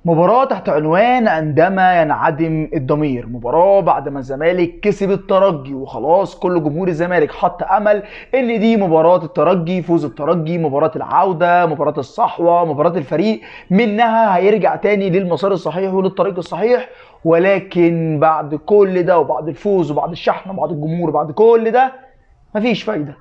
مباراة تحت عنوان عندما ينعدم الضمير مباراة بعد ما الزمالك كسب الترجي وخلاص كل جمهور الزمالك حط امل ان دي مباراة الترجي فوز الترجي مباراة العودة مباراة الصحوة مباراة الفريق منها هيرجع تاني للمسار الصحيح وللطريق الصحيح ولكن بعد كل ده وبعد الفوز وبعد الشحن وبعد الجمهور وبعد كل ده مفيش فايدة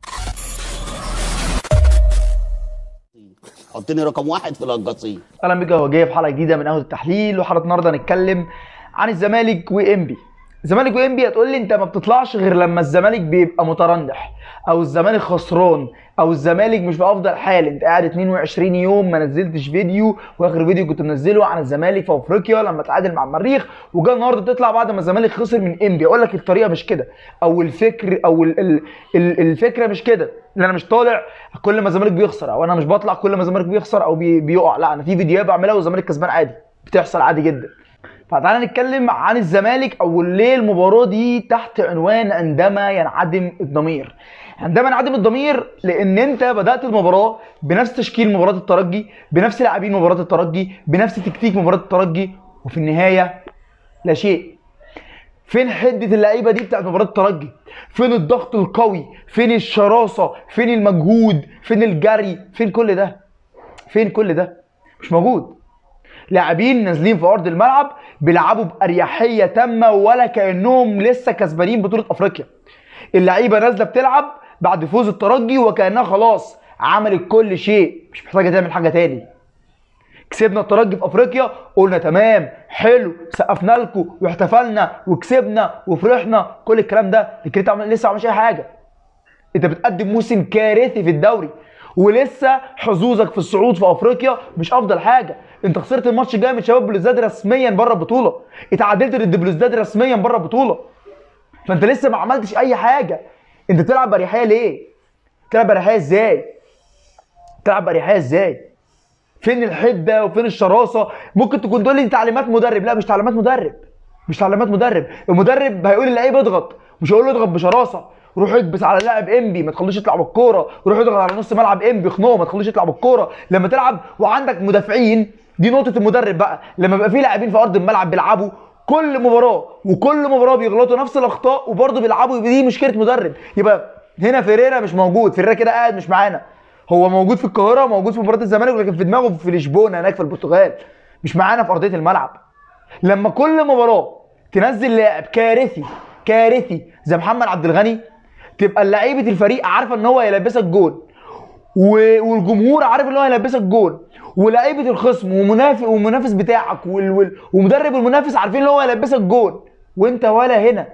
حطني رقم واحد في القصيم اهلا بك هو جاي في حلقه جديده من قهوه التحليل وحلقه النهارده هنتكلم عن الزمالك وانبي الزمالك وانبي هتقول لي انت ما بتطلعش غير لما الزمالك بيبقى مترنح او الزمالك خسران او الزمالك مش في افضل حال انت قاعد 22 يوم ما نزلتش فيديو واخر فيديو كنت منزله عن الزمالك في افريقيا لما تعادل مع المريخ وجا النهارده تطلع بعد ما الزمالك خسر من انبي اقول لك الطريقه مش كده او الفكر او ال ال ال الفكره مش كده ان انا مش طالع كل ما الزمالك بيخسر او انا مش بطلع كل ما الزمالك بيخسر او بي بيقع لا انا في فيديوهات بعملها والزمالك كسبان عادي بتحصل عادي جدا فتعالى نتكلم عن الزمالك او ليه المباراه دي تحت عنوان عندما ينعدم الضمير عندما ينعدم الضمير لان انت بدات المباراه بنفس تشكيل مباراه الترجي بنفس لاعبين مباراه الترجي بنفس تكتيك مباراه الترجي وفي النهايه لا شيء فين حده اللعيبه دي بتاعت مباراه الترجي فين الضغط القوي فين الشراسه فين المجهود فين الجري فين كل ده فين كل ده مش موجود لاعبين نازلين في ارض الملعب بيلعبوا باريحيه تامه ولا كانهم لسه كسبانين بطوله افريقيا اللعيبه نازله بتلعب بعد فوز الترجي وكانها خلاص عملت كل شيء مش محتاجه تعمل حاجه تاني كسبنا الترجي في افريقيا قلنا تمام حلو سقفنا لكم واحتفلنا وكسبنا وفرحنا كل الكلام ده لكن انت عمل- لسه ما عملش اي حاجه انت بتقدم موسم كارثي في الدوري ولسه حظوظك في الصعود في افريقيا مش افضل حاجه انت خسرت الماتش الجاي من شباب بلوزداد رسميا بره البطوله اتعادلت ضد بلوزداد رسميا بره البطوله فانت لسه ما عملتش اي حاجه انت بتلعب باريحيه ليه بتلعب باريحيه ازاي بتلعب باريحيه ازاي فين الحده وفين الشراسه ممكن تكون تقول لي تعليمات مدرب لا مش تعليمات مدرب مش تعليمات مدرب المدرب هيقول للعيب اضغط مش هيقول له اضغط بشراسه روح اكبس على لاعب انبي ما تخليش يطلع بالكوره روح اضغط على نص ملعب انبي خنوه ما تخليش يطلع بالكوره لما تلعب وعندك مدافعين دي نقطه المدرب بقى لما يبقى في لاعبين في ارض الملعب بيلعبوا كل مباراه وكل مباراه بيغلطوا نفس الاخطاء وبرضه بيلعبوا يبقى دي مشكله مدرب يبقى هنا فيريرا مش موجود فيريرا كده قاعد مش معانا هو موجود في القاهره وموجود في مباراه الزمالك لكن في دماغه في لشبونه هناك في البرتغال مش معانا في ارضيه الملعب لما كل مباراه تنزل لاعب كارثي كارثي زي محمد عبد الغني تبقى لعيبه الفريق عارفه ان هو هيلبسك جول و- والجمهور عارف ان هو هيلبسك جول ولاعيبه الخصم ومنافس والمنافس بتاعك وال... وال... ومدرب المنافس عارفين ان هو هيلبسك جول وانت ولا هنا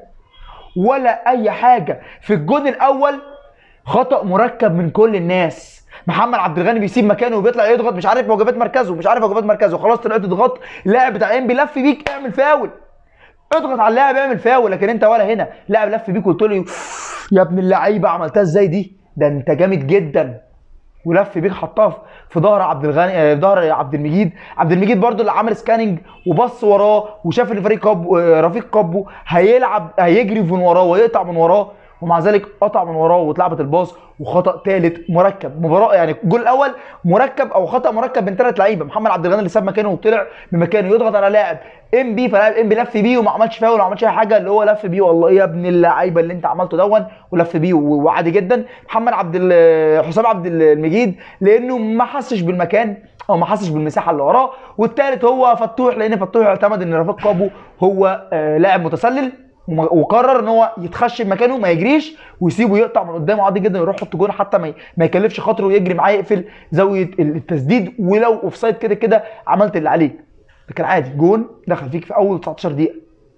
ولا اي حاجه في الجون الاول خطا مركب من كل الناس محمد عبد الغني بيسيب مكانه وبيطلع يضغط مش عارف وجبات مركزه مش عارف وجبات مركزه خلاص طلعت تضغط اللاعب بتاع انبي لف بيك اعمل فاول اضغط على اللاعب اعمل فاول لكن انت ولا هنا لاعب لف بيك وقلت له يا ابن اللعيبه عملتها ازاي دي ده انت جامد جدا ولف بيك حطها في- في ظهر عبد الغني آه، في ظهر عبد المجيد عبد المجيد برضو اللي عمل سكاننج وبص وراه وشاف ان فريق كاب آه، رفيق كابو هيلعب هيجري من وراه ويقطع من وراه ومع ذلك قطع من وراه واتلعبت الباص وخطا ثالث مركب مباراه يعني الجول الاول مركب او خطا مركب من ثلاث لعيبه محمد عبد الغني اللي ساب مكانه وطلع من مكانه يضغط على لاعب ام بي فلاعب ام بي لف بيه وما عملش فاول وما عملش اي حاجه اللي هو لف بيه والله يا ابن اللعيبه اللي انت عملته دون ولف بيه و- وعادي جدا محمد عبد ال- حسام عبد المجيد لانه ما حسش بالمكان او ما حسش بالمساحه اللي وراه والثالث هو فتوح لان فتوح اعتمد ان رفيق كابو هو آه، لاعب متسلل وم- وقرر ان هو يتخشب مكانه ما يجريش ويسيبه يقطع من قدامه عادي جدا يروح يحط جول حتى ما ي- ما يكلفش خاطره ويجري معاه يقفل زاويه ال- التسديد ولو اوفسايد كده كده عملت اللي عليك لكن عادي جون دخل فيك في اول 19 دقيقه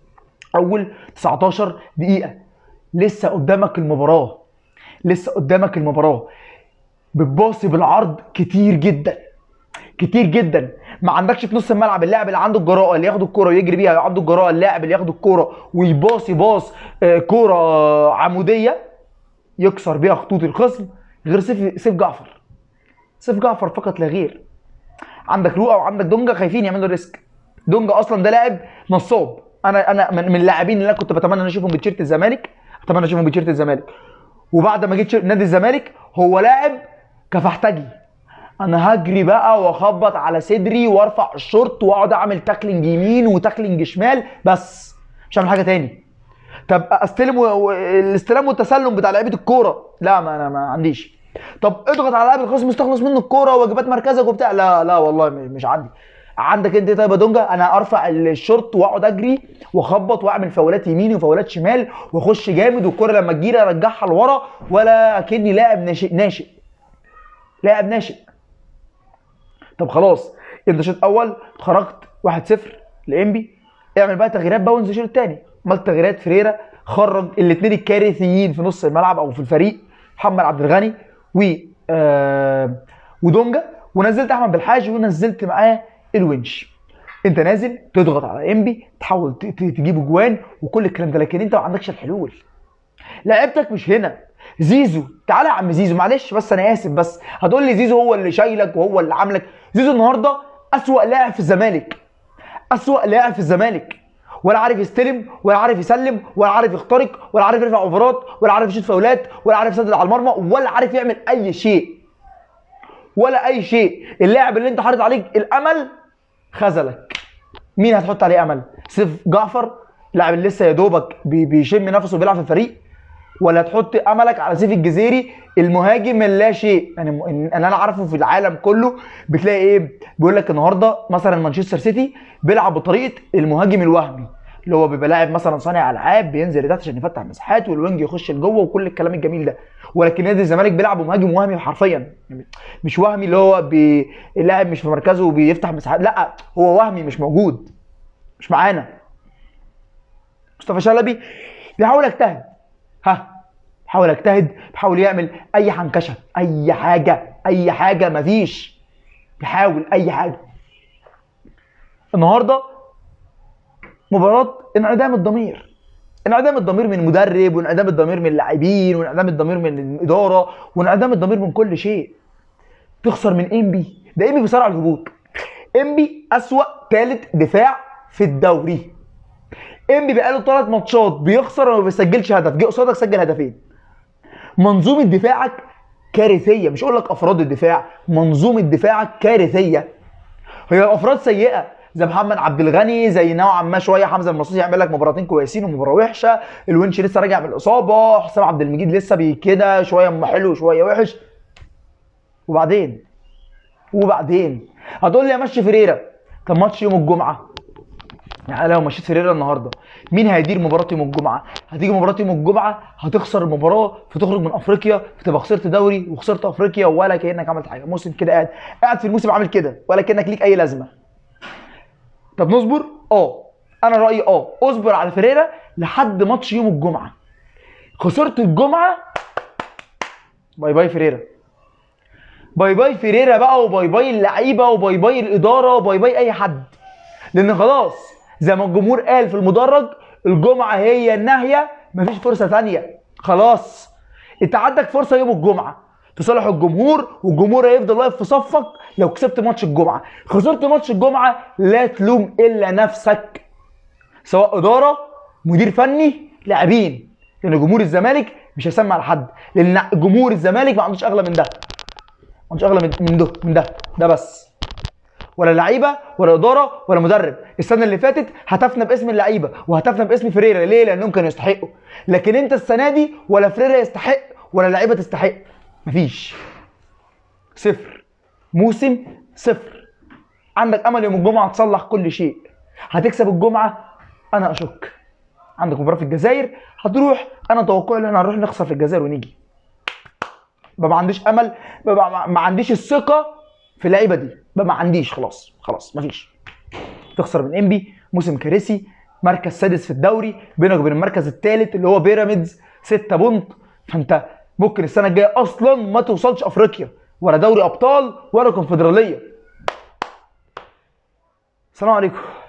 اول 19 دقيقه لسه قدامك المباراه لسه قدامك المباراه بتباصي بالعرض كتير جدا كتير جدا ما عندكش في نص الملعب اللاعب اللي عنده الجراءه اللي ياخد الكوره ويجري بيها عنده الجراءه اللاعب اللي ياخد الكوره ويباصي باص آه، كوره آه، عموديه يكسر بيها خطوط الخصم غير سيف سيف جعفر سيف جعفر فقط لا غير عندك رؤى وعندك دونجا خايفين يعملوا ريسك دونجا اصلا ده لاعب نصاب انا انا من من اللاعبين اللي انا كنت بتمنى ان اشوفهم بتيشيرت الزمالك اتمنى اشوفهم بتيشيرت الزمالك وبعد ما جيت نادي الزمالك هو لاعب كفحتجي انا هجري بقى واخبط على صدري وارفع الشورت واقعد اعمل تاكلينج يمين وتاكلينج شمال بس مش هعمل حاجه تاني طب استلم و... و... الاستلام والتسلم بتاع لعيبه الكوره لا ما انا ما عنديش طب اضغط على لاعب الخصم استخلص منه الكوره واجبات مركزك وبتاع لا لا والله م- مش عندي عندك انت طيب يا دونجا انا ارفع الشورت واقعد اجري واخبط واعمل فاولات يمين وفاولات شمال واخش جامد والكوره لما تجيلي ارجعها لورا ولا اكني لاعب ناشئ ناشئ لاعب ناشئ طب خلاص انت شوط اول خرجت 1-0 لانبي اعمل بقى تغييرات بقى وانزل الشوط الثاني عملت تغييرات فريرا خرج الاثنين الكارثيين في نص الملعب او في الفريق محمد عبد الغني و آه ودونجا ونزلت احمد بالحاج ونزلت معاه الونش انت نازل تضغط على انبي تحاول ت- ت- تجيب اجوان وكل الكلام ده لكن انت ما عندكش الحلول لعيبتك مش هنا زيزو تعالى يا عم زيزو معلش بس انا اسف بس هتقول لي زيزو هو اللي شايلك وهو اللي عاملك زيزو النهارده اسوأ لاعب في الزمالك اسوأ لاعب في الزمالك ولا عارف يستلم ولا عارف يسلم ولا عارف يخترق ولا عارف يرفع اوفرات ولا عارف يشوط فاولات ولا عارف يسدد على المرمى ولا عارف يعمل اي شيء ولا اي شيء اللاعب اللي انت حاطط عليك الامل خذلك مين هتحط عليه امل سيف جعفر لاعب اللي لسه يا دوبك بي- بيشم نفسه وبيلعب في الفريق ولا تحط املك على سيف الجزيري المهاجم اللا شيء يعني م- اللي انا عارفه في العالم كله بتلاقي ايه بيقول لك النهارده مثلا مانشستر سيتي بيلعب بطريقه المهاجم الوهمي اللي هو بيبقى لاعب مثلا صانع العاب بينزل لتحت عشان يفتح مساحات والوينج يخش لجوه وكل الكلام الجميل ده ولكن نادي الزمالك بيلعب مهاجم وهمي حرفيا مش وهمي اللي هو بي... اللاعب مش في مركزه وبيفتح مساحات لا هو وهمي مش موجود مش معانا مصطفى شلبي بيحاول يجتهد ها بيحاول يجتهد بيحاول يعمل اي حنكشه اي حاجه اي حاجه مفيش بيحاول اي حاجه النهارده مباراه انعدام الضمير انعدام الضمير من المدرب وانعدام الضمير من اللاعبين وانعدام الضمير من الاداره وانعدام الضمير من كل شيء تخسر من انبي ده انبي بيصارع الهبوط انبي اسوأ ثالث دفاع في الدوري انبي بقاله ثلاث ماتشات بيخسر وما بيسجلش هدف جه قصادك سجل هدفين منظومه دفاعك كارثيه مش اقول لك افراد الدفاع منظومه دفاعك كارثيه هي افراد سيئه زي محمد عبد الغني زي نوعا ما شويه حمزه المصري يعمل لك مباراتين كويسين ومباراه وحشه الونش لسه راجع من الاصابه حسام عبد المجيد لسه بي كده شويه أما حلو شويه وحش وبعدين وبعدين هتقول لي امشي فريرة طب ماتش يوم الجمعه يعني أنا لو مشيت فريرة النهارده مين هيدير مباراه يوم الجمعه هتيجي مباراه يوم الجمعه هتخسر المباراه فتخرج من افريقيا فتبقى خسرت دوري وخسرت افريقيا ولا كانك عملت حاجه موسم كده قاعد قاعد في الموسم عامل كده ولا كانك ليك اي لازمه طب نصبر اه انا رايي اه اصبر على فريرة لحد ماتش يوم الجمعه خسرت الجمعه باي باي فريرة باي باي فريرة بقى وباي باي اللعيبه وباي باي الاداره وباي باي اي حد لان خلاص زي ما الجمهور قال في المدرج الجمعه هي الناهيه مفيش فرصه ثانيه خلاص انت عندك فرصه يوم الجمعه تصالح الجمهور والجمهور هيفضل واقف في صفك لو كسبت ماتش الجمعه خسرت ماتش الجمعه لا تلوم الا نفسك سواء اداره مدير فني لاعبين لان جمهور الزمالك مش هيسمع على حد لان جمهور الزمالك ما عندوش اغلى من ده ما عندوش اغلى من من ده من ده ده بس ولا لعيبه ولا اداره ولا مدرب السنه اللي فاتت هتفنا باسم اللعيبه وهتفنا باسم فريرة ليه لانهم كانوا يستحقوا لكن انت السنه دي ولا فريرة يستحق ولا لعيبه تستحق مفيش صفر موسم صفر عندك امل يوم الجمعه تصلح كل شيء هتكسب الجمعه انا اشك عندك مباراه في الجزائر هتروح انا توقعي ان احنا هنروح نخسر في الجزائر ونيجي بقى ما عنديش امل بقى ما- ما عنديش الثقه في اللعيبه دي بقى ما عنديش خلاص خلاص مفيش تخسر من انبي موسم كارثي مركز سادس في الدوري بينك وبين المركز الثالث اللي هو بيراميدز 6 بونت فانت ممكن السنه الجايه اصلا ما توصلش افريقيا ولا دوري ابطال ولا كونفدراليه السلام عليكم